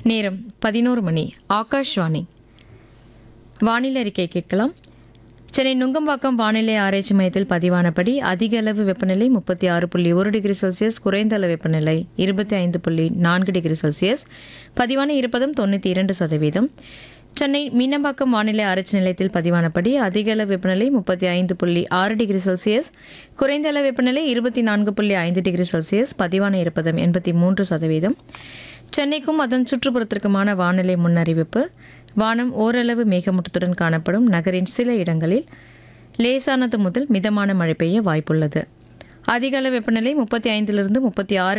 நேரம் பதினோரு மணி ஆகாஷ்வாணி வானிலை அறிக்கை கேட்கலாம் சென்னை நுங்கம்பாக்கம் வானிலை ஆராய்ச்சி மையத்தில் பதிவானபடி அதிக அளவு வெப்பநிலை முப்பத்தி ஆறு புள்ளி ஒரு டிகிரி செல்சியஸ் குறைந்த அளவு வெப்பநிலை இருபத்தி ஐந்து புள்ளி நான்கு டிகிரி செல்சியஸ் பதிவான இருப்பதும் தொண்ணூற்றி இரண்டு சதவீதம் சென்னை மீனம்பாக்கம் வானிலை ஆராய்ச்சி நிலையத்தில் பதிவானபடி அதிக அளவு வெப்பநிலை முப்பத்தி ஐந்து புள்ளி ஆறு டிகிரி செல்சியஸ் குறைந்த அளவு வெப்பநிலை இருபத்தி நான்கு புள்ளி ஐந்து டிகிரி செல்சியஸ் பதிவான இருப்பதும் எண்பத்தி மூன்று சதவீதம் சென்னைக்கும் அதன் சுற்றுப்புறத்திற்குமான வானிலை முன்னறிவிப்பு வானம் ஓரளவு மேகமூட்டத்துடன் காணப்படும் நகரின் சில இடங்களில் லேசானது முதல் மிதமான மழை பெய்ய வாய்ப்புள்ளது அதிக அளவு வெப்பநிலை முப்பத்தி ஐந்திலிருந்து முப்பத்தி ஆறு